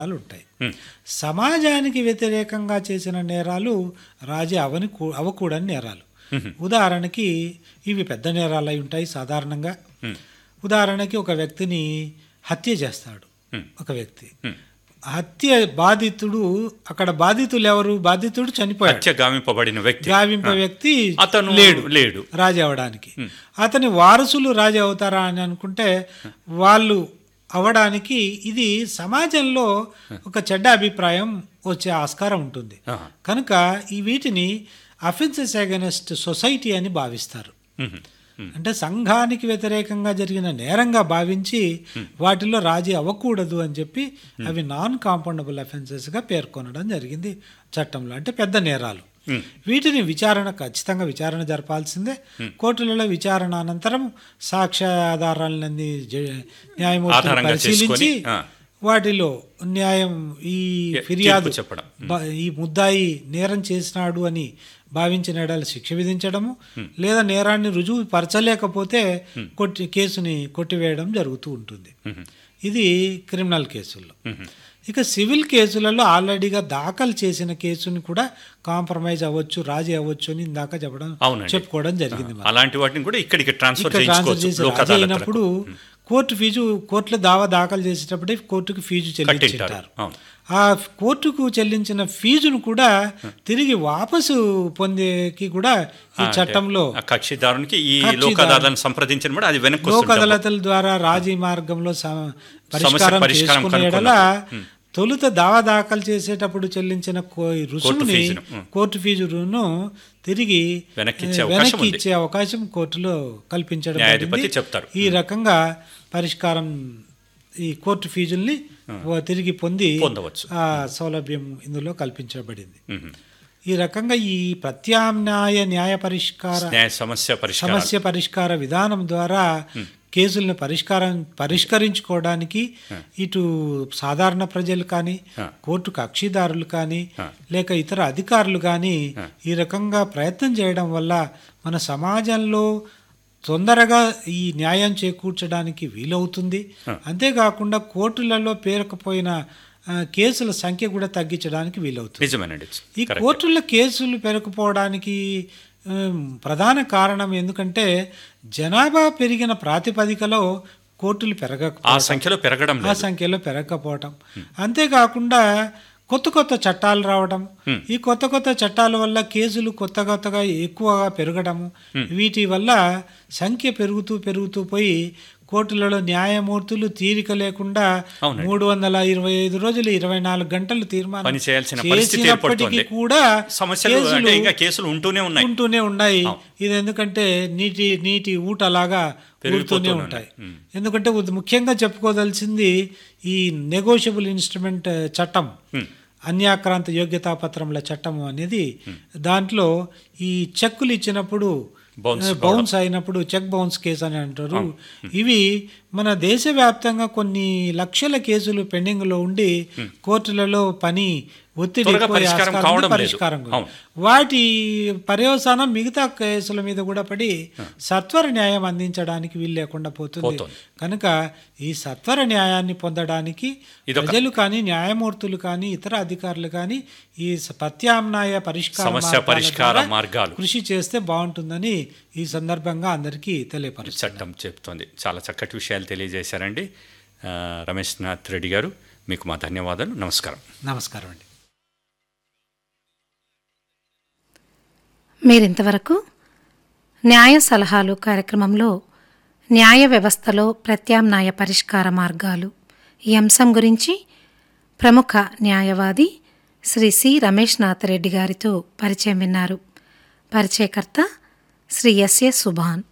నేరాలు ఉంటాయి సమాజానికి వ్యతిరేకంగా చేసిన నేరాలు రాజీ అవని కూ- అవకూడని నేరాలు ఉదాహరణకి ఇవి పెద్ద నేరాలు అయి ఉంటాయి సాధారణంగా ఉదాహరణకి ఒక వ్యక్తిని హత్య చేస్తాడు ఒక వ్యక్తి హత్య బాధితుడు అక్కడ బాధితులు ఎవరు బాధితుడు చనిపోయాడు హత్య గావింపబడిన వ్యక్తి గావింప వ్యక్తి అతను లేడు లేడు రాజు అవడానికి అతని వారసులు రాజు అవుతారా అని అనుకుంటే వాళ్ళు అవడానికి ఇది సమాజంలో ఒక చెడ్డ అభిప్రాయం వచ్చే ఆస్కారం ఉంటుంది ఆహా. కనుక ఈ వీటిని అఫెన్సెస్ అగెనెస్ట్ సొసైటీ అని భావిస్తారు మ్మ్. అంటే సంఘానికి వ్యతిరేకంగా జరిగిన నేరంగా భావించి వాటిలో రాజీ అవ్వకూడదు అని చెప్పి అవి నాన్ కాంపౌండబుల్ అఫెన్సెస్గా పేర్కొనడం జరిగింది చట్టంలో అంటే పెద్ద నేరాలు వీటిని విచారణ ఖచ్చితంగా విచారణ జరపాల్సిందే కోర్టులలో విచారణ అనంతరం సాక్ష్యాధారాలన్నీ జ- న్యాయమూర్తులు ఆధారంగా పరిశీలించి చేసుకొని, ఆ. వాటిలో న్యాయం ఈ తీర్పు ఫిర్యాదు చెప్పడం. బ- ఈ ముద్దాయి నేరం చేసినాడు అని భావించిన ఎడల శిక్ష విధించడము లేదా నేరాన్ని రుజువు పరచలేకపోతే కొట్టి కేసుని కొట్టివేయడం జరుగుతూ ఉంటుంది ఇది క్రిమినల్ కేసుల్లో ఇక సివిల్ కేసులలో ఆల్రెడీగా దాఖలు చేసిన కేసుని కూడా కాంప్రమైజ్ అవ్వచ్చు రాజీ అవ్వచ్చు అని ఇందాక చెప్పడం అవునండి. చెప్పుకోవడం జరిగింది మరి. అలాంటి వాటిని కూడా ఇక్కడికి ట్రాన్స్ఫర్ ఇక్కడ ట్రాన్స్ఫర్ చేయించుకోవచ్చు చేసి లోక్ రాజీ అదాలత్లకు. అయినప్పుడు కోర్టు ఫీజు కోర్టులో దావా దాఖలు చేసేటప్పుడే కోర్టుకు ఫీజు కట్టింటారు చెల్లించారు అవును ఆ కోర్టుకు చెల్లించిన ఫీజును కూడా తిరిగి వాపసు పొందేకి కూడా ఈ ఆ, చట్టంలో ఆ కక్షిదారునికి ఈ కక్షిదారు- లోక్ అదాలతను సంప్రదించిన కూడా అది వెనక్కి లోక్ వస్తుంది డబ్బు. అదాలతల ద్వారా రాజీ మార్గంలో సమ- పరిష్కారం పరిష్కారం చేసుకునే ఎడల కనుక్కున్నప్పుడు. తొలుత దావా దాఖలు చేసేటప్పుడు చెల్లించిన కో- ఈ రుసుముని ఫీజును, ఉం. కోర్టు ఫీజును తిరిగి వెనక్కి ఇచ్చే ఏ, అవకాశం వెనక్కి ఉంది. ఇచ్చే అవకాశం కోర్టులో కల్పించడం న్యాయాధిపతి జరిగింది. చెప్తారు. ఈ రకంగా పరిష్కారం ఈ కోర్టు ఫీజుల్ని తిరిగి పొంది పొందవచ్చు. ఆ సౌలభ్యం ఇందులో కల్పించబడింది మ్మ్. ఈ రకంగా ఈ ప్రత్యామ్నాయ న్యాయ పరిష్కార న్యాయ సమస్య పరిష్కారం సమస్య పరిష్కార విధానం ద్వారా కేసులను పరిష్కారం పరిష్కరించుకోవడానికి ఇటు సాధారణ ప్రజలు కానీ కోర్టు కక్షిదారులు కానీ లేక ఇతర అధికారులు కానీ ఈ రకంగా ప్రయత్నం చేయడం వల్ల మన సమాజంలో తొందరగా ఈ న్యాయం చేకూర్చడానికి వీలవుతుంది అంతేకాకుండా కోర్టులలో పేరుకుపోయిన ఆ, కేసుల సంఖ్య కూడా తగ్గించడానికి వీలవుతుంది నిజమేనండి ఈ కోర్టుల్లో కేసులు పెరగకపోవడానికి ఉమ్, ప్రధాన కారణం ఎందుకంటే జనాభా పెరిగిన ప్రాతిపదికలో కోర్టులు పెరగక ఆ సంఖ్యలో పెరగడం ఆ లేదు సంఖ్యలో పెరగకపోవటం అంతేకాకుండా కొత్త కొత్త చట్టాలు రావడం ఈ కొత్త కొత్త చట్టాల వల్ల కేసులు కొత్త కొత్తగా ఎక్కువగా పెరగడము వీటి వల్ల సంఖ్య పెరుగుతూ పెరుగుతూ పోయి కోర్టులలో న్యాయమూర్తులు తీరిక లేకుండా అవునండి. మూడు వందల ఇరవై ఐదు రోజులు ఇరవై నాలుగు గంటలు తీర్మానం పని చేయాల్సిన పరిస్థితి చేసినప్పటికీ ఏర్పడుతోంది. కూడా సమస్యలు కేసులు అంటే ఇంకా కేసులు ఉంటూనే ఉన్నాయి ఉంటూనే ఉన్నాయి అవును. ఇది ఎందుకంటే నీటి నీటి ఊటలాగా ఊరుతూనే పెరిగిపోతూనే ఉంటాయి ఉన్నాయి. ఎందుకంటే ఉద్- ముఖ్యంగా చెప్పుకోదలసింది ఈ నెగోషియబుల్ ఇన్స్ట్రుమెంట్ చట్టం అన్యాక్రాంత యోగ్యతా పత్రముల చట్టం అనేది దాంట్లో ఈ చెక్కులు ఇచ్చినప్పుడు Bounce ఆ, బౌన్స్ అయినప్పుడు చెక్ బౌన్స్ కేసు అని అంటారు ఇవి మన దేశవ్యాప్తంగా కొన్ని లక్షల కేసులు పెండింగ్ లో ఉండి కోర్టులలో పని ఒత్తిడి త్వరగా ఎక్కువ పరిష్కారం ఆస్కారం ఉంది, కావడం లేదు. పరిష్కారం కాదు. అవును. వాటి పర్యవసానం మిగతా కేసుల మీద కూడా పడి సత్వర న్యాయం అందించడానికి వీలు లేకుండా పోతుంది పోతోంది. కనుక ఈ సత్వర న్యాయాన్ని పొందడానికి ఇదొక- ప్రజలు కానీ న్యాయమూర్తులు కానీ ఇతర అధికారులు కానీ ఈ స- ప్రత్యామ్నాయ పరిష్కార సమస్య మార్గాల పరిష్కార ద్వారా మార్గాలు. కృషి చేస్తే బాగుంటుందని ఈ సందర్భంగా అందరికీ తెలియపరుస్తుంది చట్టం చెప్తోంది చాలా చక్కటి విషయాలు తెలియజేశారండి ఆ, రమేష్ నాథ్ రెడ్డి గారు మీకు మా ధన్యవాదాలు నమస్కారం నమస్కారం అండి మీరింతవరకు న్యాయ సలహాలు కార్యక్రమంలో న్యాయ వ్యవస్థలో ప్రత్యామ్నాయ పరిష్కార మార్గాలు ఈ అంశం గురించి ప్రముఖ న్యాయవాది శ్రీ సి రమేష్ నాథ్ రెడ్డి గారితో పరిచయం విన్నారు పరిచయకర్త Shri SA Subhan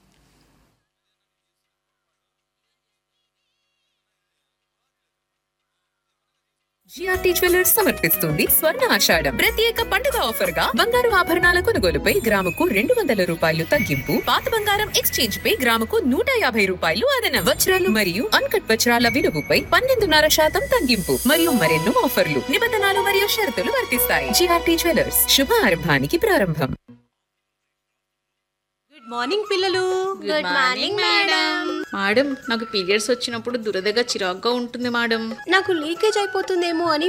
GRT jewellers సమర్పిస్తుంది స్వర్ణ ఆషాఢం ప్రత్యేక పండుగ ఆఫర్ గా బంగారు ఆభరణాల కొనుగోలుపై గ్రాముకు రెండు వందల రూపాయలు తగ్గింపు పాత బంగారం ఎక్స్చేంజ్ పై గ్రాముకు నూట యాభై రూపాయలు అదన వజ్రాలు మరియు అన్కట్ వజ్రాల విలువపై పన్నెండున్నర శాతం తగ్గింపు మరియు మరెన్నో ఆఫర్లు నిబంధనలు మరియు షరతులు వర్తిస్తాయి జిఆర్టీ జ్యువెలర్స్ శుభ ఆరంభానికి ప్రారంభం గుడ్ మార్నింగ్ పిల్లలు గుడ్ మార్నింగ్ మేడం మేడం నాకు పీరియడ్స్ వచ్చినప్పుడు దురదగా చిరాగ్గా ఉంటుంది మేడం నాకు లీకేజ్ అయిపోతుందేమో అని